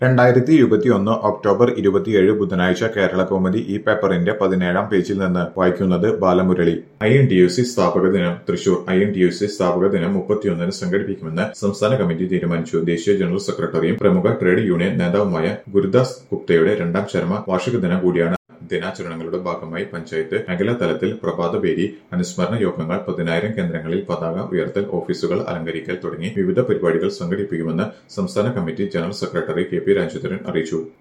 രണ്ടായിരത്തി ഇരുപത്തിയൊന്ന് ഒക്ടോബർ ഇരുപത്തിയേഴ് ബുധനാഴ്ച കേരള കൗമുദി ഈ പേപ്പറിന്റെ പതിനേഴാം പേജിൽ നിന്ന് വായിക്കുന്നത് Balamurali I N T U C സ്ഥാപക ദിനം Thrissur I N T U C സ്ഥാപക ദിനം മുപ്പത്തിയൊന്നിന് സംഘടിപ്പിക്കുമെന്ന് സംസ്ഥാന കമ്മിറ്റി തീരുമാനിച്ചു ദേശീയ ജനറൽ സെക്രട്ടറിയും പ്രമുഖ ട്രേഡ് യൂണിയൻ നേതാവുമായ ഗുരുദാസ് ഗുപ്തയുടെ രണ്ടാം ചരമ വാർഷിക ദിനം കൂടിയാണ് ദിനാചരണങ്ങളുടെ ഭാഗമായി പഞ്ചായത്ത് മേഖലാ തലത്തിൽ പ്രഭാതപേരി അനുസ്മരണ യോഗങ്ങൾ പതിനായിരം കേന്ദ്രങ്ങളിൽ പതാക ഉയർത്തൽ ഓഫീസുകൾ അലങ്കരിക്കൽ തുടങ്ങി വിവിധ പരിപാടികൾ സംഘടിപ്പിക്കുമെന്ന് സംസ്ഥാന committee general secretary K P Rajendran അറിയിച്ചു